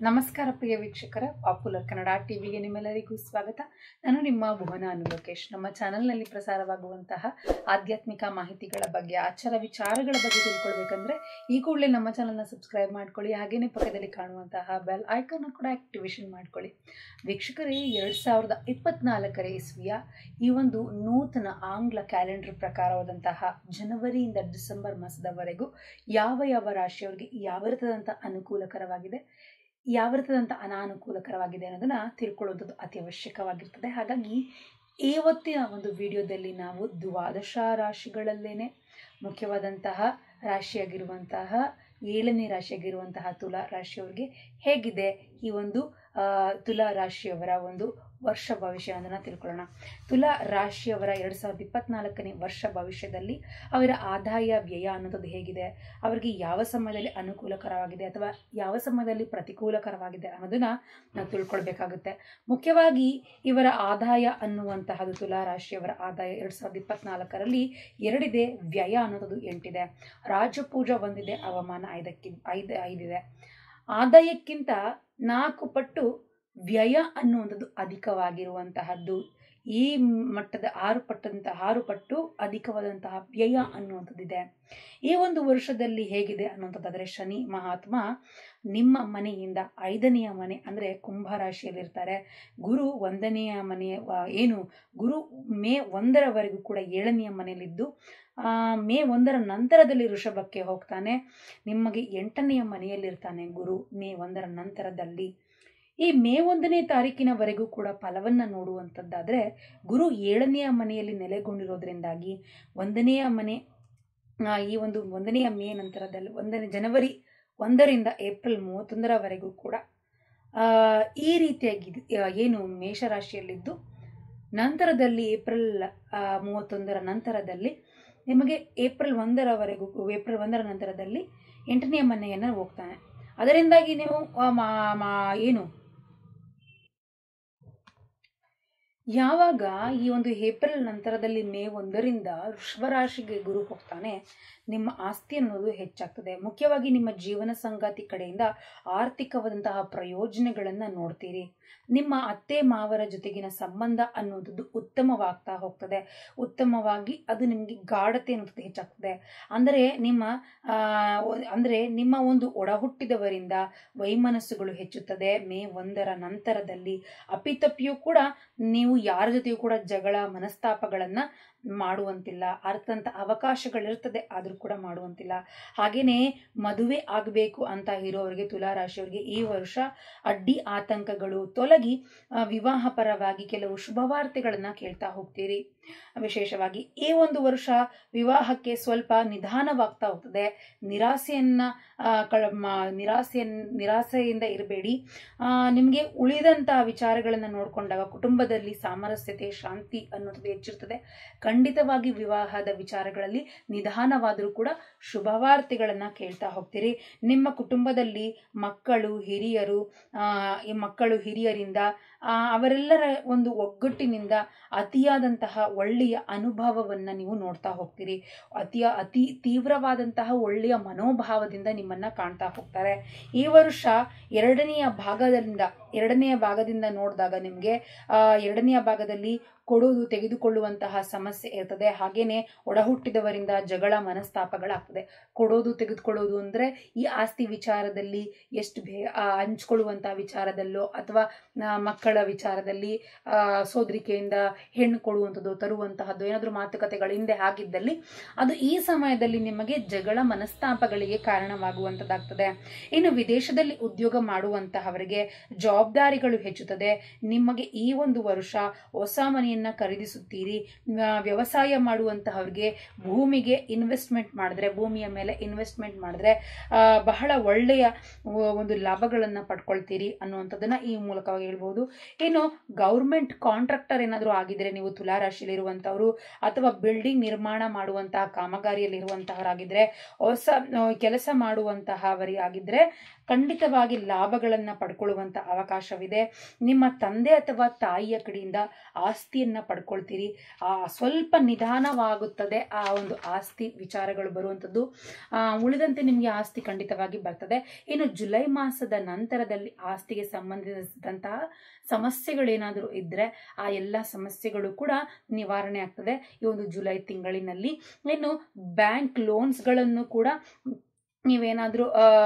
ನಮಸ್ಕಾರ ಪ್ರಿಯ ವೀಕ್ಷಕರ ಪಾಪ್ಯುಲರ್ ಕನ್ನಡ ಟಿವಿಗೆ ನಿಮ್ಮೆಲ್ಲರಿಗೂ ಸ್ವಾಗತ ನಾನು ನಿಮ್ಮ ಭುವನ ಅನು ಲೋಕೇಶ್ ನಮ್ಮ ಚಾನೆಲ್ನಲ್ಲಿ ಪ್ರಸಾರವಾಗುವಂತಹ ಆಧ್ಯಾತ್ಮಿಕ ಮಾಹಿತಿಗಳ ಬಗ್ಗೆ ಆಚಾರ ವಿಚಾರಗಳ ಬಗ್ಗೆ ತಿಳ್ಕೊಳ್ಬೇಕಂದ್ರೆ ಈ ಕೂಡಲೇ ನಮ್ಮ ಚಾನಲ್ನ ಸಬ್ಸ್ಕ್ರೈಬ್ ಮಾಡ್ಕೊಳ್ಳಿ ಹಾಗೇನೆ ಪಕ್ಕದಲ್ಲಿ ಕಾಣುವಂತಹ ಬೆಲ್ ಐಕಾನ್ ಕೂಡ ಆಕ್ಟಿವೇಶನ್ ಮಾಡ್ಕೊಳ್ಳಿ ವೀಕ್ಷಕರೇ ಎರಡು ಸಾವಿರದ ಇಪ್ಪತ್ನಾಲ್ಕರ ಇಸ್ವಿಯ ಈ ಒಂದು ನೂತನ ಆಂಗ್ಲ ಕ್ಯಾಲೆಂಡರ್ ಪ್ರಕಾರವಾದಂತಹ ಜನವರಿಯಿಂದ ಡಿಸೆಂಬರ್ ಮಾಸದವರೆಗೂ ಯಾವ ಯಾವ ರಾಶಿಯವರಿಗೆ ಯಾವ ರೀತಿಯಾದಂಥ ಅನುಕೂಲಕರವಾಗಿದೆ ಯಾವ ರೀತಿಯಾದಂಥ ಅನಾನುಕೂಲಕರವಾಗಿದೆ ಅನ್ನೋದನ್ನ ತಿಳ್ಕೊಳ್ಳೋದು ಅತಿ ಅವಶ್ಯಕವಾಗಿರ್ತದೆ ಹಾಗಾಗಿ ಇವತ್ತಿನ ಒಂದು ವಿಡಿಯೋದಲ್ಲಿ ನಾವು ದ್ವಾದಶ ರಾಶಿಗಳಲ್ಲೇನೆ ಮುಖ್ಯವಾದಂತಹ ರಾಶಿಯಾಗಿರುವಂತಹ ಏಳನೇ ರಾಶಿಯಾಗಿರುವಂತಹ ತುಲಾ ರಾಶಿಯವರಿಗೆ ಹೇಗಿದೆ ಈ ಒಂದು ಆ, ತುಲಾ ರಾಶಿಯವರ ಒಂದು ವರ್ಷ ಭವಿಷ್ಯ ಅನ್ನೋದನ್ನ ತಿಳ್ಕೊಳ್ಳೋಣ ತುಲಾ ರಾಶಿಯವರ ಎರಡು ಸಾವಿರದ ಇಪ್ಪತ್ನಾಲ್ಕನೇ ವರ್ಷ ಭವಿಷ್ಯದಲ್ಲಿ ಅವರ ಆದಾಯ ವ್ಯಯ ಅನ್ನೋದು ಹೇಗಿದೆ ಅವರಿಗೆ ಯಾವ ಸಮಯದಲ್ಲಿ ಅನುಕೂಲಕರವಾಗಿದೆ ಅಥವಾ ಯಾವ ಸಮಯದಲ್ಲಿ ಪ್ರತಿಕೂಲಕರವಾಗಿದೆ ಅನ್ನೋದನ್ನ ನಾವು ತಿಳ್ಕೊಳ್ಬೇಕಾಗುತ್ತೆ ಮುಖ್ಯವಾಗಿ ಇವರ ಆದಾಯ ಅನ್ನುವಂತಹದ್ದು ತುಲಾ ರಾಶಿಯವರ ಆದಾಯ ಎರಡು ಸಾವಿರದ ಇಪ್ಪತ್ನಾಲ್ಕರಲ್ಲಿ ಎರಡಿದೆ ವ್ಯಯ ಅನ್ನೋದು ಎಂಟಿದೆ ರಾಜಪೂಜ ಒಂದಿದೆ ಅವಮಾನ ಐದಕ್ಕಿ ಐದು ಐದಿದೆ ಆದಾಯಕ್ಕಿಂತ ನಾಲ್ಕು ಪಟ್ಟು ವ್ಯಯ ಅನ್ನುವಂಥದ್ದು ಅಧಿಕವಾಗಿರುವಂತಹದ್ದು ಈ ಮಟ್ಟದ ಆರು ಪಟ್ಟಂತ ಆರು ಪಟ್ಟು ಅಧಿಕವಾದಂತಹ ವ್ಯಯ ಅನ್ನುವಂಥದ್ದಿದೆ ಈ ಒಂದು ವರ್ಷದಲ್ಲಿ ಹೇಗಿದೆ ಅನ್ನುವಂಥದ್ದಾದರೆ ಶನಿ ಮಹಾತ್ಮ ನಿಮ್ಮ ಮನೆಯಿಂದ ಐದನೆಯ ಮನೆ ಅಂದರೆ ಕುಂಭ ರಾಶಿಯಲ್ಲಿರ್ತಾರೆ ಗುರು ಒಂದನೆಯ ಮನೆಯ ವ- ಏನು ಗುರು ಮೇ ಒಂದರವರೆಗೂ ಕೂಡ ಏಳನೆಯ ಮನೆಯಲ್ಲಿದ್ದು ಆ, ಮೇ ಒಂದರ ನಂತರದಲ್ಲಿ ಋಷಭಕ್ಕೆ ಹೋಗ್ತಾನೆ ನಿಮಗೆ ಎಂಟನೆಯ ಮನೆಯಲ್ಲಿರ್ತಾನೆ ಗುರು ಮೇ ಒಂದರ ನಂತರದಲ್ಲಿ ಈ ಮೇ ಒಂದನೇ ತಾರೀಕಿನವರೆಗೂ ಕೂಡ ಫಲವನ್ನು ನೋಡುವಂಥದ್ದಾದರೆ ಗುರು ಏಳನೆಯ ಮನೆಯಲ್ಲಿ ನೆಲೆಗೊಂಡಿರೋದ್ರಿಂದಾಗಿ ಒಂದನೆಯ ಮನೆ ಆ, ಈ ಒಂದು ಒಂದನೆಯ ಮೇ ನಂತರದಲ್ಲಿ ಒಂದನೇ ಜನವರಿ ಒಂದರಿಂದ ಏಪ್ರಿಲ್ ಮೂವತ್ತೊಂದರವರೆಗೂ ಕೂಡ ಆ, ಈ ರೀತಿಯಾಗಿ ಆ, ಏನು ಮೇಷರಾಶಿಯಲ್ಲಿದ್ದು ನಂತರದಲ್ಲಿ ಏಪ್ರಿಲ್ ಆ, ಮೂವತ್ತೊಂದರ ನಂತರದಲ್ಲಿ ನಿಮಗೆ ಏಪ್ರಿಲ್ ಒಂದರವರೆಗೂ ಏಪ್ರಿಲ್ ಒಂದರ ನಂತರದಲ್ಲಿ ಎಂಟನೆಯ ಮನೆಯನ್ನು ಹೋಗ್ತಾನೆ ಅದರಿಂದಾಗಿ ನೀವು ಆ, ಮಾ- ಮಾ- ಏನು ಯಾವಾಗ ಈ ಒಂದು ಏಪ್ರಿಲ್ ನಂತರದಲ್ಲಿ ಮೇ ಒಂದರಿಂದ ವೃಷಭರಾಶಿಗೆ ಗುರು ಹೋಗ್ತಾನೆ ನಿಮ್ಮ ಆಸ್ತಿ ಅನ್ನೋದು ಹೆಚ್ಚಾಗ್ತದೆ ಮುಖ್ಯವಾಗಿ ನಿಮ್ಮ ಜೀವನ ಸಂಗಾತಿ ಕಡೆಯಿಂದ ಆರ್ಥಿಕವಾದಂತಹ ಪ್ರಯೋಜನಗಳನ್ನು ನೋಡ್ತೀರಿ ನಿಮ್ಮ ಅತ್ತೆ ಮಾವರ ಜೊತೆಗಿನ ಸಂಬಂಧ ಅನ್ನುವಂಥದ್ದು ಉತ್ತಮವಾಗ್ತಾ ಹೋಗ್ತದೆ ಉತ್ತಮವಾಗಿ ಅದು ನಿಮಗೆ ಗಾಢತೆ ಅನ್ನೋದು ಹೆಚ್ಚಾಗ್ತದೆ ಅಂದರೆ ನಿಮ್ಮ ಆ, ಒ- ಅಂದರೆ ನಿಮ್ಮ ಒಂದು ಒಡಹುಟ್ಟಿದವರಿಂದ ವೈಮನಸ್ಸುಗಳು ಹೆಚ್ಚುತ್ತದೆ ಮೇ ಒಂದರ ನಂತರದಲ್ಲಿ ಅಪಿತಪ್ಪಿಯೂ ಕೂಡ ನೀವು ಯಾರ ಜೊತೆಯೂ ಕೂಡ ಜಗಳ ಮನಸ್ತಾಪಗಳನ್ನು ಮಾಡುವಂತಿಲ್ಲ ಅರ್ಥಂತ ಅವಕಾಶಗಳಿರ್ತದೆ ಆದರೂ ಕೂಡ ಮಾಡುವಂತಿಲ್ಲ ಹಾಗೆಯೇ ಮದುವೆ ಆಗಬೇಕು ಅಂತ ಇರೋರಿಗೆ ತುಲಾರಾಶಿಯವರಿಗೆ ಈ ವರ್ಷ ಅಡ್ಡಿ ಆತಂಕಗಳು ತೊಲಗಿ ಆ, ವಿವಾಹ ಪರವಾಗಿ ಕೆಲವು ಶುಭವಾರ್ತೆಗಳನ್ನು ಕೇಳ್ತಾ ಹೋಗ್ತೀರಿ ವಿಶೇಷವಾಗಿ ಈ ಒಂದು ವರ್ಷ ವಿವಾಹಕ್ಕೆ ಸ್ವಲ್ಪ ನಿಧಾನವಾಗ್ತಾ ಹೋಗ್ತದೆ ನಿರಾಸೆಯನ್ನ ಆ, ಕಳ ಮ- ನಿರಾಸೆಯನ್ ನಿರಾಸೆಯಿಂದ ಇರಬೇಡಿ ನಿಮಗೆ ಉಳಿದಂತಹ ವಿಚಾರಗಳನ್ನು ನೋಡಿಕೊಂಡಾಗ ಕುಟುಂಬದಲ್ಲಿ ಸಾಮರಸ್ಯತೆ ಶಾಂತಿ ಅನ್ನೋದು ಹೆಚ್ಚಿರ್ತದೆ ಖಂಡಿತವಾಗಿ ವಿವಾಹದ ವಿಚಾರಗಳಲ್ಲಿ ನಿಧಾನವಾದರೂ ಕೂಡ ಶುಭವಾರ್ತೆಗಳನ್ನು ಕೇಳ್ತಾ ಹೋಗ್ತೀರಿ ನಿಮ್ಮ ಕುಟುಂಬದಲ್ಲಿ ಮಕ್ಕಳು ಹಿರಿಯರು ಆ, ಈ ಮಕ್ಕಳು ಹಿರಿಯರಿಂದ ಆ, ಅವರೆಲ್ಲರ ಒಂದು ಒಗ್ಗಟ್ಟಿನಿಂದ ಅತಿಯಾದಂತಹ ಒಳ್ಳೆಯ ಅನುಭವವನ್ನು ನೀವು ನೋಡ್ತಾ ಹೋಗ್ತೀರಿ ಅತಿಯ ಅತಿ ತೀವ್ರವಾದಂತಹ ಒಳ್ಳೆಯ ಮನೋಭಾವದಿಂದ ನಿಮ್ಮನ್ನ ಕಾಣ್ತಾ ಹೋಗ್ತಾರೆ ಈ ವರ್ಷ ಎರಡನೆಯ ಭಾಗದಿಂದ ಎರಡನೆಯ ಭಾಗದಿಂದ ನೋಡಿದಾಗ ನಿಮಗೆ ಎರಡನೆಯ ಭಾಗದಲ್ಲಿ ಕೊಡೋದು ತೆಗೆದುಕೊಳ್ಳುವಂತಹ ಸಮಸ್ಯೆ ಇರ್ತದೆ ಹಾಗೇನೆ ಒಡಹುಟ್ಟಿದವರಿಂದ ಜಗಳ ಮನಸ್ತಾಪಗಳಾಗ್ತದೆ ಕೊಡೋದು ತೆಗೆದುಕೊಳ್ಳೋದು ಅಂದರೆ ಈ ಆಸ್ತಿ ವಿಚಾರದಲ್ಲಿ ಎಷ್ಟು ಬೇ ಆ, ಹಂಚ್ಕೊಳ್ಳುವಂತಹ ವಿಚಾರದಲ್ಲೋ ಅಥವಾ ಆ, ಮಕ್ಕಳ ವಿಚಾರದಲ್ಲಿ ಆ, ಸೋದರಿಕೆಯಿಂದ ಹೆಣ್ಣು ಕೊಡುವಂಥದ್ದು ತರುವಂತಹದ್ದು ಏನಾದರೂ ಮಾತುಕತೆಗಳ ಹಿಂದೆ ಆಗಿದ್ದಲ್ಲಿ ಅದು ಈ ಸಮಯದಲ್ಲಿ ನಿಮಗೆ ಜಗಳ ಮನಸ್ತಾಪಗಳಿಗೆ ಕಾರಣವಾಗುವಂಥದ್ದಾಗ್ತದೆ ಇನ್ನು ವಿದೇಶದಲ್ಲಿ ಉದ್ಯೋಗ ಮಾಡುವಂತಹವರಿಗೆ ಜವಾಬ್ದಾರಿಗಳು ಹೆಚ್ಚುತ್ತದೆ ನಿಮಗೆ ಈ ಒಂದು ವರ್ಷ ಹೊಸ ಮನೆಯನ್ನ ಖರೀದಿಸುತ್ತೀರಿ ಆ, ವ್ಯವಸಾಯ ಮಾಡುವಂತಹವ್ರಿಗೆ ಭೂಮಿಗೆ ಇನ್ವೆಸ್ಟ್ಮೆಂಟ್ ಮಾಡಿದ್ರೆ ಭೂಮಿಯ ಮೇಲೆ ಇನ್ವೆಸ್ಟ್ಮೆಂಟ್ ಮಾಡಿದ್ರೆ ಆ, ಬಹಳ ಒಳ್ಳೆಯ ಒ- ಒಂದು ಲಾಭಗಳನ್ನು ಪಡ್ಕೊಳ್ತೀರಿ ಅನ್ನುವಂಥದ್ದನ್ನ ಈ ಮೂಲಕವಾಗಿ ಹೇಳ್ಬೋದು ಇನ್ನು ಗೌರ್ಮೆಂಟ್ ಕಾಂಟ್ರಾಕ್ಟರ್ ಏನಾದರೂ ಆಗಿದ್ರೆ ನೀವು ತುಲಾ ರಾಶಿಯಲ್ಲಿರುವಂಥವ್ರು ಅಥವಾ ಬಿಲ್ಡಿಂಗ್ ನಿರ್ಮಾಣ ಮಾಡುವಂತಹ ಕಾಮಗಾರಿಯಲ್ಲಿರುವಂತಹವರಾಗಿದ್ರೆ ಹೊಸ ಆ, ಕೆಲಸ ಮಾಡುವಂತಹವರಿಗಾಗಿದ್ರೆ ಖಂಡಿತವಾಗಿ ಲಾಭಗಳನ್ನ ಪಡ್ಕೊಳ್ಳುವಂತ ಅವಕಾಶವಿದೆ ನಿಮ್ಮ ತಂದೆ ಅಥವಾ ತಾಯಿಯ ಕಡೆಯಿಂದ ಆಸ್ತಿಯನ್ನ ಪಡ್ಕೊಳ್ತೀರಿ ಆ ಸ್ವಲ್ಪ ನಿಧಾನವಾಗುತ್ತದೆ ಆ ಒಂದು ಆಸ್ತಿ ವಿಚಾರಗಳು ಬರುವಂಥದ್ದು ಆ, ಉಳಿದಂತೆ ನಿಮಗೆ ಆಸ್ತಿ ಖಂಡಿತವಾಗಿ ಬರ್ತದೆ ಇನ್ನು ಜುಲೈ ಮಾಸದ ನಂತರದಲ್ಲಿ ಆಸ್ತಿಗೆ ಸಂಬಂಧಿಸಿದಂತಹ ಸಮಸ್ಯೆಗಳೇನಾದರೂ ಇದ್ದರೆ ಆ ಎಲ್ಲ ಸಮಸ್ಯೆಗಳು ಕೂಡ ನಿವಾರಣೆ ಆಗ್ತದೆ ಈ ಒಂದು ಜುಲೈ ತಿಂಗಳಿನಲ್ಲಿ ಇನ್ನು ಬ್ಯಾಂಕ್ ಲೋನ್ಸ್ಗಳನ್ನು ಕೂಡ ನೀವೇನಾದರೂ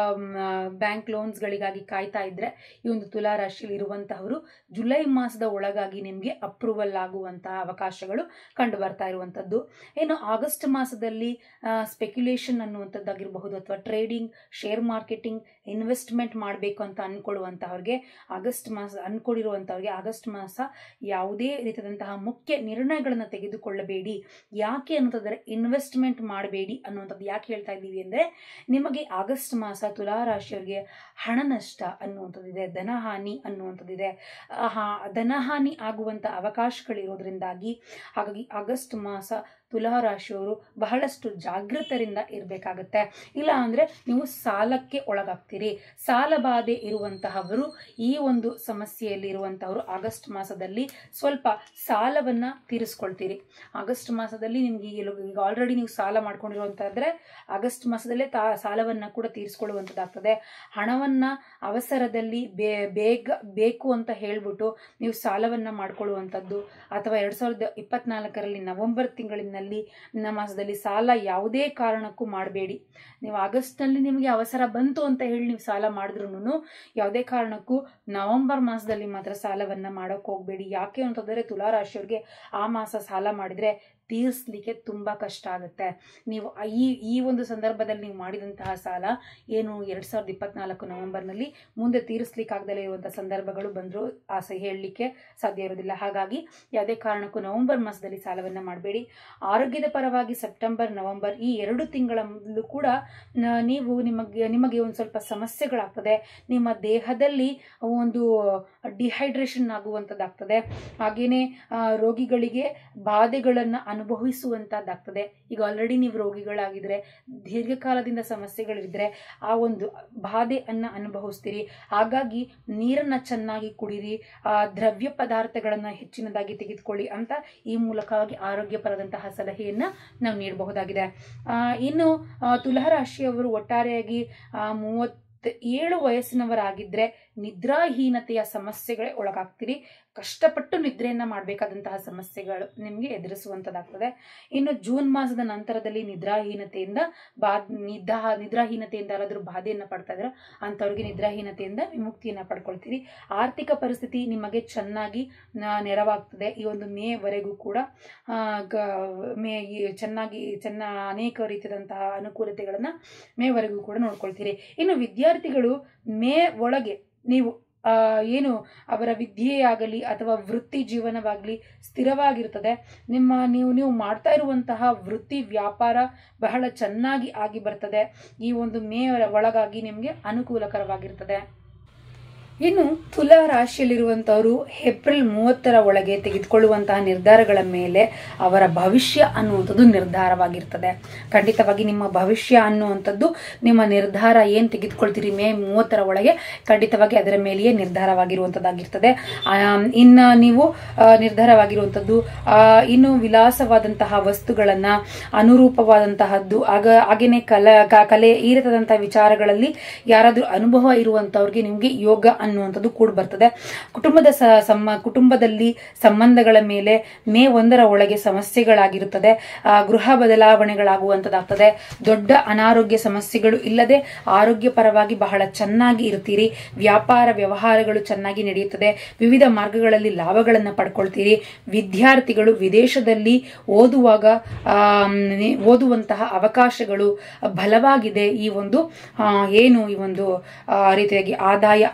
ಬ್ಯಾಂಕ್ ಲೋನ್ಸ್ಗಳಿಗಾಗಿ ಕಾಯ್ತಾ ಇದ್ದರೆ ಈ ಒಂದು ತುಲಾ ರಾಶಿಯಲ್ಲಿ ಇರುವಂತಹವರು ಜುಲೈ ಮಾಸದ ಒಳಗಾಗಿ ನಿಮಗೆ ಅಪ್ರೂವಲ್ ಆಗುವಂತಹ ಅವಕಾಶಗಳು ಕಂಡು ಬರ್ತಾ ಇರುವಂಥದ್ದು ಇನ್ನು ಆಗಸ್ಟ್ ಮಾಸದಲ್ಲಿ ಸ್ಪೆಕ್ಯುಲೇಷನ್ ಅನ್ನುವಂಥದ್ದಾಗಿರಬಹುದು ಅಥವಾ ಟ್ರೇಡಿಂಗ್ ಶೇರ್ ಮಾರ್ಕೆಟಿಂಗ್ ಇನ್ವೆಸ್ಟ್ಮೆಂಟ್ ಮಾಡಬೇಕು ಅಂತ ಅಂದ್ಕೊಳ್ಳುವಂತಹವ್ರಿಗೆ ಆಗಸ್ಟ್ ಮಾಸ ಅಂದ್ಕೊಂಡಿರುವಂಥವ್ರಿಗೆ ಆಗಸ್ಟ್ ಮಾಸ ಯಾವುದೇ ರೀತಿಯಾದಂತಹ ಮುಖ್ಯ ನಿರ್ಣಯಗಳನ್ನು ತೆಗೆದುಕೊಳ್ಳಬೇಡಿ ಯಾಕೆ ಅನ್ನೋದಾದ್ರೆ ಇನ್ವೆಸ್ಟ್ಮೆಂಟ್ ಮಾಡಬೇಡಿ ಅನ್ನುವಂಥದ್ದು ಯಾಕೆ ಹೇಳ್ತಾ ಇದ್ದೀವಿ ಅಂದರೆ ನಿಮಗೆ ಆಗಸ್ಟ್ ಮಾಸ ತುಲಾ ರಾಶಿಯವರಿಗೆ ಹಣ ನಷ್ಟ ಅನ್ನುವಂಥದ್ದಿದೆ ಧನಹಾನಿ ಅನ್ನುವಂಥದ್ದಿದೆ ಆ, ಹಾ- ಧನಹಾನಿ ಆಗುವಂಥ ಅವಕಾಶಗಳಿರೋದ್ರಿಂದಾಗಿ ಹಾಗಾಗಿ ಆಗಸ್ಟ್ ಮಾಸ ತುಲಾ ರಾಶಿಯವರು ಬಹಳಷ್ಟು ಜಾಗೃತರಿಂದ ಇರಬೇಕಾಗತ್ತೆ ಇಲ್ಲ ಅಂದರೆ ನೀವು ಸಾಲಕ್ಕೆ ಒಳಗಾಗ್ತೀರಿ ಸಾಲ ಬಾಧೆ ಇರುವಂತಹವರು ಈ ಒಂದು ಸಮಸ್ಯೆಯಲ್ಲಿ ಇರುವಂತಹವರು ಆಗಸ್ಟ್ ಮಾಸದಲ್ಲಿ ಸ್ವಲ್ಪ ಸಾಲವನ್ನು ತೀರಿಸ್ಕೊಳ್ತೀರಿ ಆಗಸ್ಟ್ ಮಾಸದಲ್ಲಿ ನಿಮ್ಗೆ ಈಗ ಈಗ ಆಲ್ರೆಡಿ ನೀವು ಸಾಲ ಮಾಡ್ಕೊಂಡಿರುವಂತಾದ್ರೆ ಆಗಸ್ಟ್ ಮಾಸದಲ್ಲೇ ತಾ ಸಾಲವನ್ನು ಕೂಡ ತೀರಿಸ್ಕೊಳ್ಳುವಂಥದ್ದಾಗ್ತದೆ ಹಣವನ್ನು ಅವಸರದಲ್ಲಿ ಬೇ ಬೇಗ ಬೇಕು ಅಂತ ಹೇಳ್ಬಿಟ್ಟು ನೀವು ಸಾಲವನ್ನು ಮಾಡ್ಕೊಳ್ಳುವಂಥದ್ದು ಅಥವಾ ಎರಡು ಸಾವಿರದ ಇಪ್ಪತ್ನಾಲ್ಕರಲ್ಲಿ ನವೆಂಬರ್ ತಿಂಗಳಿನಲ್ಲಿ ನ ಮಾಸದಲ್ಲಿ ಸಾಲ ಯಾವುದೇ ಕಾರಣಕ್ಕೂ ಮಾಡಬೇಡಿ ನೀವು ಆಗಸ್ಟ್ನಲ್ಲಿ ನಿಮಗೆ ಅವಸರ ಬಂತು ಅಂತ ಹೇಳಿ ನೀವು ಸಾಲ ಮಾಡಿದ್ರು ಯಾವುದೇ ಕಾರಣಕ್ಕೂ ನವೆಂಬರ್ ಮಾಸದಲ್ಲಿ ಮಾತ್ರ ಸಾಲವನ್ನು ಮಾಡೋಕೆ ಹೋಗಬೇಡಿ ಯಾಕೆ ಅಂತಂದರೆ ತುಲಾ ರಾಶಿಯವ್ರಿಗೆ ಆ ಮಾಸ ಸಾಲ ಮಾಡಿದರೆ ತೀರಿಸ್ಲಿಕ್ಕೆ ತುಂಬ ಕಷ್ಟ ಆಗುತ್ತೆ ನೀವು ಈ ಈ ಒಂದು ಸಂದರ್ಭದಲ್ಲಿ ನೀವು ಮಾಡಿದಂತಹ ಸಾಲ ಏನು ಎರಡು ಸಾವಿರದ ಇಪ್ಪತ್ನಾಲ್ಕು ನವೆಂಬರ್ನಲ್ಲಿ ಮುಂದೆ ತೀರಿಸ್ಲಿಕ್ಕಾಗದಲ್ಲೇ ಇರುವಂಥ ಸಂದರ್ಭಗಳು ಬಂದರೂ ಆಸೆ ಹೇಳಲಿಕ್ಕೆ ಸಾಧ್ಯ ಇರೋದಿಲ್ಲ ಹಾಗಾಗಿ ಯಾವುದೇ ಕಾರಣಕ್ಕೂ ನವೆಂಬರ್ ಮಾಸದಲ್ಲಿ ಸಾಲವನ್ನು ಮಾಡಬೇಡಿ ಆರೋಗ್ಯದ ಪರವಾಗಿ ಸೆಪ್ಟೆಂಬರ್ ನವೆಂಬರ್ ಈ ಎರಡು ತಿಂಗಳಲ್ಲೂ ಕೂಡ ನ- ನೀವು ನಿಮಗೆ ನಿಮಗೆ ಒಂದು ಸ್ವಲ್ಪ ಸಮಸ್ಯೆಗಳಾಗ್ತದೆ ನಿಮ್ಮ ದೇಹದಲ್ಲಿ ಒಂದು ಡಿಹೈಡ್ರೇಷನ್ ಆಗುವಂಥದ್ದಾಗ್ತದೆ ಹಾಗೆಯೇ ಆ, ರೋಗಿಗಳಿಗೆ ಬಾಧೆಗಳನ್ನು ಅನುಭವಿಸುವಂಥದ್ದಾಗ್ತದೆ ಈಗ ಆಲ್ರೆಡಿ ನೀವು ರೋಗಿಗಳಾಗಿದ್ರೆ ದೀರ್ಘಕಾಲದಿಂದ ಸಮಸ್ಯೆಗಳಿದ್ರೆ ಆ ಒಂದು ಬಾಧೆಯನ್ನು ಅನುಭವಿಸ್ತೀರಿ ಹಾಗಾಗಿ ನೀರನ್ನು ಚೆನ್ನಾಗಿ ಕುಡೀರಿ ಆ, ದ್ರವ್ಯ ಪದಾರ್ಥಗಳನ್ನು ಹೆಚ್ಚಿನದಾಗಿ ತೆಗೆದುಕೊಳ್ಳಿ ಅಂತ ಈ ಮೂಲಕವಾಗಿ ಆರೋಗ್ಯಪರದಂತಹ ಸಲಹೆಯನ್ನು ನಾವು ನೀಡಬಹುದಾಗಿದೆ ಆ, ಇನ್ನು ಆ, ತುಲಾ ರಾಶಿಯವರು ಒಟ್ಟಾರೆಯಾಗಿ ಮೂವತ್ತ ಏಳು ವಯಸ್ಸಿನವರಾಗಿದ್ದರೆ ನಿದ್ರಾಹೀನತೆಯ ಸಮಸ್ಯೆಗಳೇ ಒಳಗಾಗ್ತೀರಿ ಕಷ್ಟಪಟ್ಟು ನಿದ್ರೆಯನ್ನು ಮಾಡಬೇಕಾದಂತಹ ಸಮಸ್ಯೆಗಳು ನಿಮಗೆ ಎದುರಿಸುವಂಥದ್ದಾಗ್ತದೆ ಇನ್ನು ಜೂನ್ ಮಾಸದ ನಂತರದಲ್ಲಿ ನಿದ್ರಾಹೀನತೆಯಿಂದ ಬಾ ನಿದ್ರಾ ನಿದ್ರಾಹೀನತೆಯಿಂದ ಯಾರಾದರೂ ಬಾಧೆಯನ್ನು ಪಡ್ತಾ ಇದ್ರೆ ಅಂಥವ್ರಿಗೆ ನಿದ್ರಾಹೀನತೆಯಿಂದ ವಿಮುಕ್ತಿಯನ್ನು ಪಡ್ಕೊಳ್ತೀರಿ ಆರ್ಥಿಕ ಪರಿಸ್ಥಿತಿ ನಿಮಗೆ ಚೆನ್ನಾಗಿ ನ- ನೆರವಾಗ್ತದೆ ಈ ಒಂದು ಮೇವರೆಗೂ ಕೂಡ ಆ, ಗ- ಮೇ ಈ ಚೆನ್ನಾಗಿ ಚೆನ್ನ ಅನೇಕ ರೀತಿಯಾದಂತಹ ಅನುಕೂಲತೆಗಳನ್ನು ಮೇವರೆಗೂ ಕೂಡ ನೋಡ್ಕೊಳ್ತೀರಿ ಇನ್ನು ವಿದ್ಯಾರ್ಥಿಗಳು ಮೇ ಒಳಗೆ ನೀವು ಆ, ಏನು ಅವರ ವಿದ್ಯೆಯಾಗಲಿ ಅಥವಾ ವೃತ್ತಿ ಜೀವನವಾಗಲಿ ಸ್ಥಿರವಾಗಿರ್ತದೆ ನಿಮ್ಮ ನೀವು ನೀವು ಮಾಡ್ತಾ ಇರುವಂತಹ ವೃತ್ತಿ ವ್ಯಾಪಾರ ಬಹಳ ಚೆನ್ನಾಗಿ ಆಗಿ ಬರ್ತದೆ ಈ ಒಂದು ಮೇ ಒಳಗಾಗಿ ನಿಮಗೆ ಅನುಕೂಲಕರವಾಗಿರ್ತದೆ ಇನ್ನು ತುಲಾ ರಾಶಿಯಲ್ಲಿರುವಂಥವರು ಏಪ್ರಿಲ್ ಮೂವತ್ತರ ಒಳಗೆ ತೆಗೆದುಕೊಳ್ಳುವಂತಹ ನಿರ್ಧಾರಗಳ ಮೇಲೆ ಅವರ ಭವಿಷ್ಯ ಅನ್ನುವಂಥದ್ದು ನಿರ್ಧಾರವಾಗಿರ್ತದೆ ಖಂಡಿತವಾಗಿ ನಿಮ್ಮ ಭವಿಷ್ಯ ಅನ್ನುವಂಥದ್ದು ನಿಮ್ಮ ನಿರ್ಧಾರ ಏನು ತೆಗೆದುಕೊಳ್ತೀರಿ ಮೇ ಮೂವತ್ತರ ಒಳಗೆ ಖಂಡಿತವಾಗಿ ಅದರ ಮೇಲೆಯೇ ನಿರ್ಧಾರವಾಗಿರುವಂಥದ್ದಾಗಿರ್ತದೆ ಇನ್ನು ನೀವು ಆ, ನಿರ್ಧಾರವಾಗಿರುವಂಥದ್ದು ಆ, ಇನ್ನು ವಿಲಾಸವಾದಂತಹ ವಸ್ತುಗಳನ್ನು ಅನುರೂಪವಾದಂತಹದ್ದು ಆಗ ಹಾಗೇನೆ ಕಲ ಕ- ಕಲೆ ಈ ರೀತಿಯಾದಂತಹ ವಿಚಾರಗಳಲ್ಲಿ ಯಾರಾದರೂ ಅನುಭವ ಇರುವಂತವ್ರಿಗೆ ನಿಮಗೆ ಯೋಗ ಅನ್ನುವಂಥದ್ದು ಕೂಡ ಬರ್ತದೆ ಕುಟುಂಬದ ಸ- ಸಮ ಕುಟುಂಬದಲ್ಲಿ ಸಂಬಂಧಗಳ ಮೇಲೆ ಮೇ ಒಂದರ ಒಳಗೆ ಸಮಸ್ಯೆಗಳಾಗಿರುತ್ತದೆ ಆ, ಗೃಹ ಬದಲಾವಣೆಗಳಾಗುವಂಥದ್ದಾಗ್ತದೆ ದೊಡ್ಡ ಅನಾರೋಗ್ಯ ಸಮಸ್ಯೆಗಳು ಇಲ್ಲದೆ ಆರೋಗ್ಯಪರವಾಗಿ ಬಹಳ ಚೆನ್ನಾಗಿ ಇರ್ತೀರಿ ವ್ಯಾಪಾರ ವ್ಯವಹಾರಗಳು ಚೆನ್ನಾಗಿ ನಡೆಯುತ್ತದೆ ವಿವಿಧ ಮಾರ್ಗಗಳಲ್ಲಿ ಲಾಭಗಳನ್ನು ಪಡ್ಕೊಳ್ತೀರಿ ವಿದ್ಯಾರ್ಥಿಗಳು ವಿದೇಶದಲ್ಲಿ ಓದುವಾಗ ಆಮ್, ನಿ- ಓದುವಂತಹ ಅವಕಾಶಗಳು ಬಲವಾಗಿದೆ ಈ ಒಂದು ಆ, ಏನು ಈ ಒಂದು ಆ, ರೀತಿಯಾಗಿ ಆದಾಯ ಅನ್ನುವಂಥದ್ದು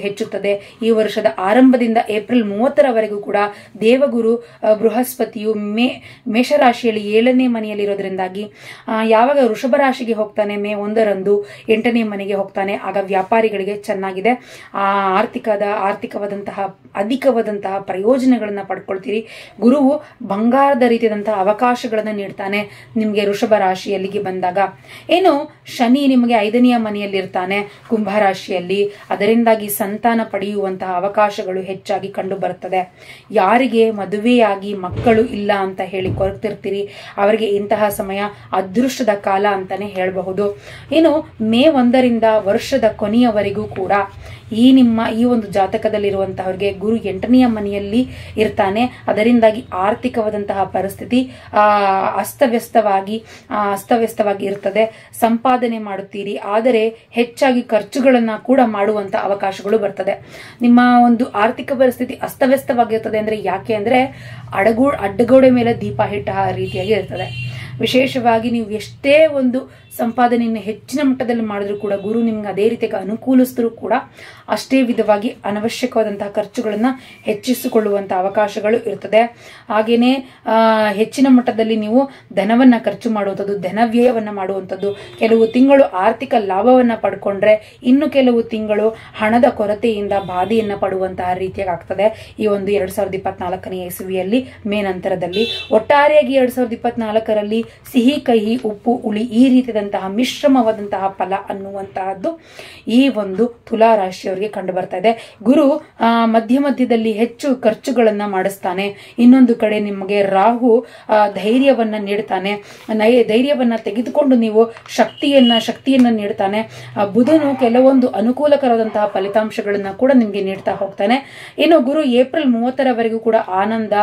ಹೆಚ್ಚುತ್ತದೆ ಈ ವರ್ಷದ ಆರಂಭದಿಂದ ಏಪ್ರಿಲ್ ಮೂವತ್ತರವರೆಗೂ ಕೂಡ ದೇವಗುರು ಆ, ಬೃಹಸ್ಪತಿಯು ಮೇ ಮೇಷರಾಶಿಯಲ್ಲಿ ಏಳನೇ ಮನೆಯಲ್ಲಿರೋದ್ರಿಂದಾಗಿ ಆ, ಯಾವಾಗ ವೃಷಭ ರಾಶಿಗೆ ಹೋಗ್ತಾನೆ ಮೇ ಒಂದರಂದು ಎಂಟನೇ ಮನೆಗೆ ಹೋಗ್ತಾನೆ ಆಗ ವ್ಯಾಪಾರಿಗಳಿಗೆ ಚೆನ್ನಾಗಿದೆ ಆ ಆರ್ಥಿಕದ ಆರ್ಥಿಕವಾದಂತಹ ಅಧಿಕವಾದಂತಹ ಪ್ರಯೋಜನಗಳನ್ನ ಪಡ್ಕೊಳ್ತೀರಿ ಗುರುವು ಬಂಗಾರದ ರೀತಿಯಾದಂತಹ ಅವಕಾಶಗಳನ್ನು ನೀಡ್ತಾನೆ ನಿಮಗೆ ವೃಷಭ ರಾಶಿಯಲ್ಲಿಗೆ ಬಂದಾಗ ಏನು ಶನಿ ನಿಮಗೆ ಐದನೆಯ ಮನೆಯಲ್ಲಿರ್ತಾನೆ ಕುಂಭ ರಾಶಿಯಲ್ಲಿ ಅದರಿಂದಾಗಿ ಸಂತಾನ ಪಡೆಯುವಂತಹ ಅವಕಾಶಗಳು ಹೆಚ್ಚಾಗಿ ಕಂಡು ಬರುತ್ತದೆ ಯಾರಿಗೆ ಮದುವೆಯಾಗಿ ಮಕ್ಕಳು ಇಲ್ಲ ಅಂತ ಹೇಳಿ ಕೊರಗ್ತಿರ್ತೀರಿ ಅವರಿಗೆ ಇಂತಹ ಸಮಯ ಅದೃಷ್ಟದ ಕಾಲ ಅಂತಾನೆ ಹೇಳಬಹುದು ಏನು ಮೇ ಒಂದರಿಂದ ವರ್ಷದ ಕೊನೆಯವರೆಗೂ ಕೂಡ ಈ ನಿಮ್ಮ ಈ ಒಂದು ಜಾತಕದಲ್ಲಿರುವಂತಹವ್ರಿಗೆ ಗುರು ಎಂಟನೆಯ ಮನೆಯಲ್ಲಿ ಇರ್ತಾನೆ ಅದರಿಂದಾಗಿ ಆರ್ಥಿಕವಾದಂತಹ ಪರಿಸ್ಥಿತಿ ಆ ಅಸ್ತವ್ಯಸ್ತವಾಗಿ ಆ, ಅಸ್ತವ್ಯಸ್ತವಾಗಿ ಇರ್ತದೆ ಸಂಪಾದನೆ ಮಾಡುತ್ತೀರಿ ಆದರೆ ಹೆಚ್ಚಾಗಿ ಖರ್ಚುಗಳನ್ನ ಕೂಡ ಮಾಡುವಂತ ಅವಕಾಶಗಳು ಬರ್ತದೆ ನಿಮ್ಮ ಒಂದು ಆರ್ಥಿಕ ಪರಿಸ್ಥಿತಿ ಅಸ್ತವ್ಯಸ್ತವಾಗಿರ್ತದೆ ಅಂದ್ರೆ ಯಾಕೆ ಅಂದ್ರೆ ಅಡಗು ಅಡ್ಡಗೋಡೆ ಮೇಲೆ ದೀಪ ಹಿಟ್ಟ ರೀತಿಯಾಗಿ ಇರ್ತದೆ ವಿಶೇಷವಾಗಿ ನೀವು ಎಷ್ಟೇ ಒಂದು ಸಂಪಾದನೆಯನ್ನು ಹೆಚ್ಚಿನ ಮಟ್ಟದಲ್ಲಿ ಮಾಡಿದ್ರು ಕೂಡ ಗುರು ನಿಮ್ಗೆ ಅದೇ ರೀತಿಯಾಗಿ ಅನುಕೂಲಿಸಿದ್ರು ಕೂಡ ಅಷ್ಟೇ ವಿಧವಾಗಿ ಅನವಶ್ಯಕವಾದಂತಹ ಖರ್ಚುಗಳನ್ನ ಹೆಚ್ಚಿಸಿಕೊಳ್ಳುವಂತಹ ಅವಕಾಶಗಳು ಇರ್ತದೆ ಹಾಗೇನೆ ಆ, ಹೆಚ್ಚಿನ ಮಟ್ಟದಲ್ಲಿ ನೀವು ಧನವನ್ನ ಖರ್ಚು ಮಾಡುವಂಥದ್ದು ಧನವ್ಯಯವನ್ನ ಮಾಡುವಂಥದ್ದು ಕೆಲವು ತಿಂಗಳು ಆರ್ಥಿಕ ಲಾಭವನ್ನ ಪಡ್ಕೊಂಡ್ರೆ ಇನ್ನು ಕೆಲವು ತಿಂಗಳು ಹಣದ ಕೊರತೆಯಿಂದ ಬಾಧೆಯನ್ನ ಪಡುವಂತಹ ರೀತಿಯಾಗಿ ಆಗ್ತದೆ ಈ ಒಂದು ಎರಡ್ ಸಾವಿರದ ಇಪ್ಪತ್ನಾಲ್ಕನೇ ಇಸವಿಯಲ್ಲಿ ಮೇ ನಂತರದಲ್ಲಿ ಒಟ್ಟಾರೆಯಾಗಿ ಎರಡ್ ಸಾವಿರದ ಇಪ್ಪತ್ನಾಲ್ಕರಲ್ಲಿ ಸಿಹಿ ಕಹಿ ಉಪ್ಪು ಹುಳಿ ಈ ರೀತಿಯಾದಂತಹ ಮಿಶ್ರಮವಾದಂತಹ ಫಲ ಅನ್ನುವಂತಹದ್ದು ಈ ಒಂದು ತುಲಾ ರಾಶಿಯವರಿಗೆ ಕಂಡು ಬರ್ತಾ ಇದೆ ಗುರು ಆ, ಮಧ್ಯ ಮಧ್ಯದಲ್ಲಿ ಹೆಚ್ಚು ಖರ್ಚುಗಳನ್ನ ಮಾಡಿಸ್ತಾನೆ ಇನ್ನೊಂದು ಕಡೆ ನಿಮಗೆ ರಾಹು ಆ, ಧೈರ್ಯವನ್ನ ನೀಡ್ತಾನೆ ನೈ- ಧೈರ್ಯವನ್ನ ತೆಗೆದುಕೊಂಡು ನೀವು ಶಕ್ತಿಯನ್ನ ಶಕ್ತಿಯನ್ನ ನೀಡ್ತಾನೆ ಆ, ಬುಧನು ಕೆಲವೊಂದು ಅನುಕೂಲಕರವಾದಂತಹ ಫಲಿತಾಂಶಗಳನ್ನ ಕೂಡ ನಿಮ್ಗೆ ನೀಡ್ತಾ ಹೋಗ್ತಾನೆ ಇನ್ನು ಗುರು ಏಪ್ರಿಲ್ ಮೂವತ್ತರವರೆಗೂ ಕೂಡ ಆನಂದ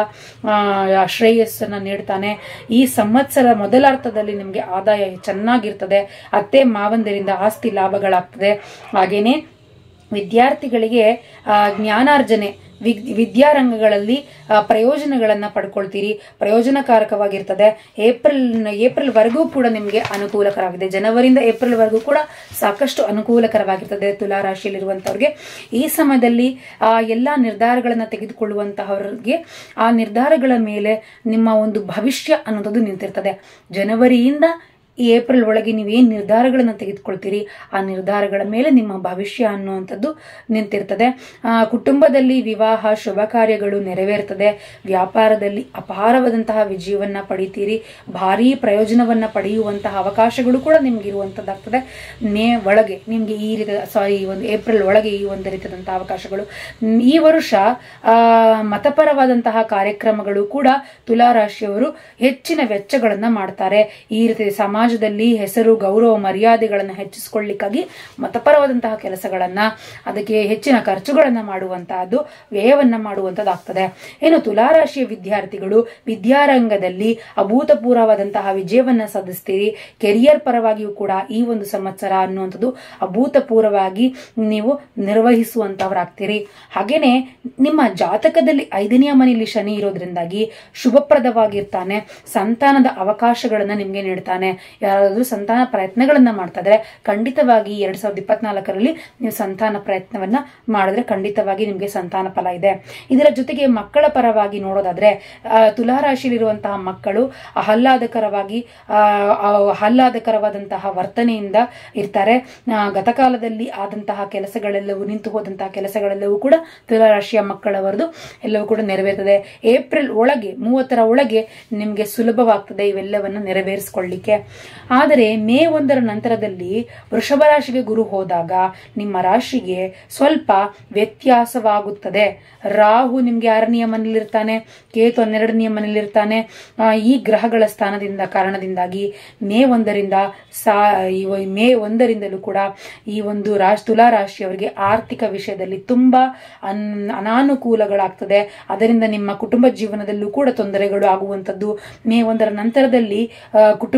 ಆ, ಶ್ರೇಯಸ್ಸನ್ನ ನೀಡ್ತಾನೆ ಈ ಸಂವತ್ಸರ ಮೊದಲಾರ್ಥದಲ್ಲಿ ನಿಮ್ಗೆ ಆದಾಯ ಚೆನ್ನಾಗಿರ್ತದೆ ಅತ್ತೆ ಮಾವಂದಿರಿಂದ ಆಸ್ತಿ ಲಾಭಗಳಾಗ್ತದೆ ಹಾಗೇನೆ ವಿದ್ಯಾರ್ಥಿಗಳಿಗೆ ಆ, ಜ್ಞಾನಾರ್ಜನೆ ವಿದ್- ವಿದ್ಯಾರಂಗಗಳಲ್ಲಿ ಆ, ಪ್ರಯೋಜನಗಳನ್ನ ಪಡ್ಕೊಳ್ತೀರಿ ಪ್ರಯೋಜನಕಾರಕವಾಗಿರ್ತದೆ ಏಪ್ರಿಲ್ ಏಪ್ರಿಲ್ ವರೆಗೂ ಕೂಡ ನಿಮಗೆ ಅನುಕೂಲಕರವಾಗಿದೆ ಜನವರಿಯಿಂದ ಏಪ್ರಿಲ್ ವರೆಗೂ ಕೂಡ ಸಾಕಷ್ಟು ಅನುಕೂಲಕರವಾಗಿರ್ತದೆ ತುಲಾ ರಾಶಿಯಲ್ಲಿರುವಂತವ್ರಿಗೆ ಈ ಸಮಯದಲ್ಲಿ ಆ ಎಲ್ಲಾ ನಿರ್ಧಾರಗಳನ್ನ ತೆಗೆದುಕೊಳ್ಳುವಂತಹವ್ರಿಗೆ ಆ ನಿರ್ಧಾರಗಳ ಮೇಲೆ ನಿಮ್ಮ ಒಂದು ಭವಿಷ್ಯ ಅನ್ನೋದು ನಿಂತಿರ್ತದೆ ಜನವರಿಯಿಂದ ಈ ಏಪ್ರಿಲ್ ಒಳಗೆ ನೀವೇನ್ ನಿರ್ಧಾರಗಳನ್ನು ತೆಗೆದುಕೊಳ್ತೀರಿ ಆ ನಿರ್ಧಾರಗಳ ಮೇಲೆ ನಿಮ್ಮ ಭವಿಷ್ಯ ಅನ್ನುವಂಥದ್ದು ನಿಂತಿರ್ತದೆ ಆ, ಕುಟುಂಬದಲ್ಲಿ ವಿವಾಹ ಶುಭ ಕಾರ್ಯಗಳು ನೆರವೇರ್ತದೆ ವ್ಯಾಪಾರದಲ್ಲಿ ಅಪಾರವಾದಂತಹ ವಿಜಯವನ್ನ ಪಡಿತೀರಿ ಭಾರೀ ಪ್ರಯೋಜನವನ್ನ ಪಡೆಯುವಂತಹ ಅವಕಾಶಗಳು ಕೂಡ ನಿಮ್ಗೆ ಇರುವಂತದ್ದಾಗ್ತದೆ ಮೇ ಒಳಗೆ ನಿಮ್ಗೆ ಈ ರೀತಿಯ ಸಾರಿ ಈ ಒಂದು ಏಪ್ರಿಲ್ ಒಳಗೆ ಈ ಒಂದು ರೀತಿಯಾದಂತಹ ಅವಕಾಶಗಳು ಮ್, ಈ ವರ್ಷ ಆ, ಮತಪರವಾದಂತಹ ಕಾರ್ಯಕ್ರಮಗಳು ಕೂಡ ತುಲಾ ರಾಶಿಯವರು ಹೆಚ್ಚಿನ ವೆಚ್ಚಗಳನ್ನ ಮಾಡ್ತಾರೆ ಈ ರೀತಿ ಸಮಾಜದಲ್ಲಿ ಹೆಸರು ಗೌರವ ಮರ್ಯಾದೆಗಳನ್ನ ಹೆಚ್ಚಿಸಿಕೊಳ್ಳಿಕ್ಕಾಗಿ ಮತಪರವಾದಂತಹ ಕೆಲಸಗಳನ್ನ ಅದಕ್ಕೆ ಹೆಚ್ಚಿನ ಖರ್ಚುಗಳನ್ನ ಮಾಡುವಂತಹದ್ದು ವ್ಯಯವನ್ನ ಮಾಡುವಂತದ್ದಾಗ್ತದೆ ಏನು ತುಲಾರಾಶಿಯ ವಿದ್ಯಾರ್ಥಿಗಳು ವಿದ್ಯಾರಂಗದಲ್ಲಿ ಅಭೂತಪೂರ್ವವಾದಂತಹ ವಿಜಯವನ್ನ ಸಾಧಿಸ್ತೀರಿ ಕೆರಿಯರ್ ಪರವಾಗಿಯೂ ಕೂಡ ಈ ಒಂದು ಸಂವತ್ಸರ ಅನ್ನುವಂಥದ್ದು ಅಭೂತಪೂರ್ವವಾಗಿ ನೀವು ನಿರ್ವಹಿಸುವಂತವರಾಗ್ತೀರಿ ಹಾಗೇನೆ ನಿಮ್ಮ ಜಾತಕದಲ್ಲಿ ಐದನೆಯ ಮನೆಯಲ್ಲಿ ಶನಿ ಇರೋದ್ರಿಂದಾಗಿ ಶುಭಪ್ರದವಾಗಿರ್ತಾನೆ ಸಂತಾನದ ಅವಕಾಶಗಳನ್ನ ನಿಮ್ಗೆ ನೀಡ್ತಾನೆ ಯಾರಾದ್ರೂ ಸಂತಾನ ಪ್ರಯತ್ನಗಳನ್ನ ಮಾಡ್ತಾ ಇದ್ರೆ ಖಂಡಿತವಾಗಿ ಎರಡ್ ಸಾವಿರದ ಇಪ್ಪತ್ನಾಲ್ಕರಲ್ಲಿ ನೀವು ಸಂತಾನ ಪ್ರಯತ್ನವನ್ನ ಮಾಡಿದ್ರೆ ಖಂಡಿತವಾಗಿ ನಿಮ್ಗೆ ಸಂತಾನ ಫಲ ಇದೆ ಇದರ ಜೊತೆಗೆ ಮಕ್ಕಳ ಪರವಾಗಿ ನೋಡೋದಾದ್ರೆ ಆ, ತುಲಾ ರಾಶಿಯಲ್ಲಿರುವಂತಹ ಮಕ್ಕಳು ಆಹ್ಲಾದಕರವಾಗಿ ಆ, ಆ, ಆಹ್ಲಾದಕರವಾದಂತಹ ವರ್ತನೆಯಿಂದ ಇರ್ತಾರೆ ಆ, ಗತಕಾಲದಲ್ಲಿ ಆದಂತಹ ಕೆಲಸಗಳೆಲ್ಲವೂ ನಿಂತು ಹೋದಂತಹ ಕೆಲಸಗಳೆಲ್ಲವೂ ಕೂಡ ತುಲಾ ರಾಶಿಯ ಮಕ್ಕಳವರದು ಎಲ್ಲವೂ ಕೂಡ ನೆರವೇರ್ತದೆ ಏಪ್ರಿಲ್ ಒಳಗೆ ಮೂವತ್ತರ ಒಳಗೆ ನಿಮ್ಗೆ ಸುಲಭವಾಗ್ತದೆ ಇವೆಲ್ಲವನ್ನ ನೆರವೇರಿಸಿಕೊಳ್ಳಿಕ್ಕೆ ಆದರೆ ಮೇ ಒಂದರ ನಂತರದಲ್ಲಿ ವೃಷಭ ರಾಶಿಗೆ ಗುರು ಹೋದಾಗ ನಿಮ್ಮ ರಾಶಿಗೆ ಸ್ವಲ್ಪ ವ್ಯತ್ಯಾಸವಾಗುತ್ತದೆ ರಾಹು ನಿಮ್ಗೆ ಆರನೆಯ ಮನೇಲಿರ್ತಾನೆ ಕೇತು ಹನ್ನೆರಡನೆಯ ಮನೇಲಿರ್ತಾನೆ ಆ, ಈ ಗ್ರಹಗಳ ಸ್ಥಾನದಿಂದ ಕಾರಣದಿಂದಾಗಿ ಮೇ ಒಂದರಿಂದ ಸಾ ಈ ಒ- ಮೇ ಒಂದರಿಂದಲೂ ಕೂಡ ಈ ಒಂದು ರಾಶಿ ತುಲಾ ರಾಶಿಯವರಿಗೆ ಆರ್ಥಿಕ ವಿಷಯದಲ್ಲಿ ತುಂಬಾ ಅನ್ ಅನಾನುಕೂಲಗಳಾಗ್ತದೆ ಅದರಿಂದ ನಿಮ್ಮ ಕುಟುಂಬ ಜೀವನದಲ್ಲೂ ಕೂಡ ತೊಂದರೆಗಳು ಆಗುವಂಥದ್ದು ಮೇ ಒಂದರ ನಂತರದಲ್ಲಿ ಆ, ಕುಟುಂಬದ ಸದಸ್ಯ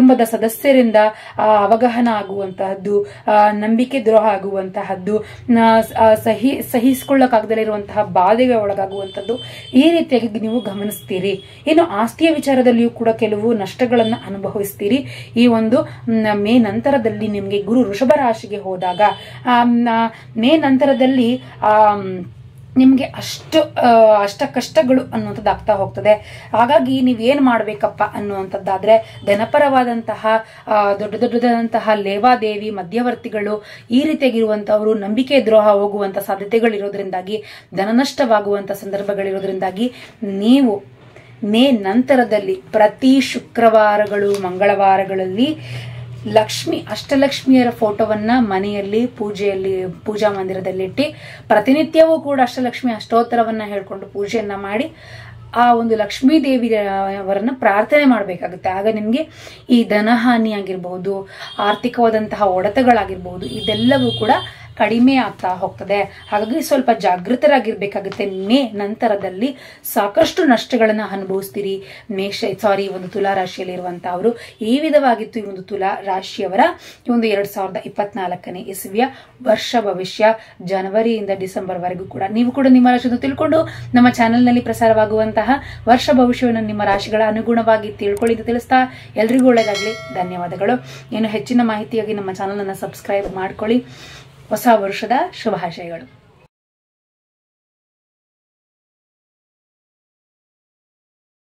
ಸದಸ್ಯರಿಂದ ಆ, ಅವಗಾಹನ ಆಗುವಂತಹದ್ದು ಆ, ನಂಬಿಕೆ ದ್ರೋಹ ಆಗುವಂತಹದ್ದು ಆ, ಆ, ಸಹಿ ಸಹಿಸಿಕೊಳ್ಳಕ್ಕಾಗದಲ್ಲೇ ಇರುವಂತಹ ಬಾಧೆಗೆ ಒಳಗಾಗುವಂಥದ್ದು ಈ ರೀತಿಯಾಗಿ ನೀವು ಗಮನಿಸ್ತೀರಿ ಇನ್ನು ಆಸ್ತಿಯ ವಿಚಾರದಲ್ಲಿಯೂ ಕೂಡ ಕೆಲವು ನಷ್ಟಗಳನ್ನು ಅನುಭವಿಸ್ತೀರಿ ಈ ಒಂದು ಮ್, ಮೇ ನಂತರದಲ್ಲಿ ನಿಮಗೆ ಗುರು ವೃಷಭ ರಾಶಿಗೆ ಹೋದಾಗ ಆ, ಮ್, ಮೇ ನಂತರದಲ್ಲಿ ಆ ನಿಮಗೆ ಅಷ್ಟು ಆ, ಅಷ್ಟ ಕಷ್ಟಗಳು ಅನ್ನುವಂಥದ್ದು ಆಗ್ತಾ ಹೋಗ್ತದೆ ಹಾಗಾಗಿ ನೀವೇನು ಮಾಡಬೇಕಪ್ಪ ಅನ್ನುವಂಥದ್ದಾದ್ರೆ ಧನಪರವಾದಂತಹ ಆ, ದೊಡ್ಡ ದೊಡ್ಡದಾದಂತಹ ಲೇವಾದೇವಿ ಮಧ್ಯವರ್ತಿಗಳು ಈ ರೀತಿಯಾಗಿರುವಂತಹವರು ನಂಬಿಕೆ ದ್ರೋಹ ಹೋಗುವಂತ ಸಾಧ್ಯತೆಗಳಿರೋದ್ರಿಂದಾಗಿ ಧನನಷ್ಟವಾಗುವಂತ ಸಂದರ್ಭಗಳಿರೋದ್ರಿಂದಾಗಿ ನೀವು ಮೇ ನಂತರದಲ್ಲಿ ಪ್ರತಿ ಶುಕ್ರವಾರಗಳು ಮಂಗಳವಾರಗಳಲ್ಲಿ ಲಕ್ಷ್ಮಿ ಅಷ್ಟಲಕ್ಷ್ಮಿಯರ ಫೋಟೋವನ್ನ ಮನೆಯಲ್ಲಿ ಪೂಜೆಯಲ್ಲಿ ಪೂಜಾ ಮಂದಿರದಲ್ಲಿಟ್ಟು ಪ್ರತಿನಿತ್ಯವೂ ಕೂಡ ಅಷ್ಟಲಕ್ಷ್ಮಿ ಅಷ್ಟೋತ್ತರವನ್ನ ಹೇಳ್ಕೊಂಡು ಪೂಜೆಯನ್ನ ಮಾಡಿ ಆ ಒಂದು ಲಕ್ಷ್ಮೀ ದೇವಿಯವರನ್ನ ಪ್ರಾರ್ಥನೆ ಮಾಡಬೇಕಾಗುತ್ತೆ ಆಗ ನಿಮಗೆ ಈ ಧನಹಾನಿ ಆಗಿರಬಹುದು ಆರ್ಥಿಕವಾದಂತಹ ಒಡೆತಗಳಾಗಿರ್ಬಹುದು ಇದೆಲ್ಲವೂ ಕೂಡ ಕಡಿಮೆ ಆಗ್ತಾ ಹೋಗ್ತದೆ ಹಾಗಾಗಿ ಸ್ವಲ್ಪ ಜಾಗೃತರಾಗಿರ್ಬೇಕಾಗುತ್ತೆ ಮೇ ನಂತರದಲ್ಲಿ ಸಾಕಷ್ಟು ನಷ್ಟಗಳನ್ನ ಅನುಭವಿಸ್ತೀರಿ ಮೇಷ ಸಾರಿ ಒಂದು ತುಲಾ ರಾಶಿಯಲ್ಲಿ ಇರುವಂತಹವರು ಈ ವಿಧವಾಗಿತ್ತು ಈ ಒಂದು ತುಲಾ ರಾಶಿಯವರ ಈ ಒಂದು ಎರಡ್ ಸಾವಿರದ ಇಪ್ಪತ್ನಾಲ್ಕನೇ ಇಸವಿಯ ವರ್ಷ ಭವಿಷ್ಯ ಜನವರಿಯಿಂದ ಡಿಸೆಂಬರ್ ವರೆಗೂ ಕೂಡ ನೀವು ಕೂಡ ನಿಮ್ಮ ರಾಶಿಯನ್ನು ತಿಳ್ಕೊಂಡು ನಮ್ಮ ಚಾನೆಲ್ನಲ್ಲಿ ಪ್ರಸಾರವಾಗುವಂತಹ ವರ್ಷ ಭವಿಷ್ಯವನ್ನು ನಿಮ್ಮ ರಾಶಿಗಳ ಅನುಗುಣವಾಗಿ ತಿಳ್ಕೊಳ್ಳಿ ಅಂತ ತಿಳಿಸ್ತಾ ಎಲ್ರಿಗೂ ಒಳ್ಳೆಯದಾಗಲಿ ಧನ್ಯವಾದಗಳು ಇನ್ನು ಹೆಚ್ಚಿನ ಮಾಹಿತಿಯಾಗಿ ನಮ್ಮ ಚಾನಲ್ ಅನ್ನು ಸಬ್ಸ್ಕ್ರೈಬ್ ಮಾಡ್ಕೊಳ್ಳಿ ಹೊಸ ವರ್ಷದ ಶುಭಾಶಯಗಳು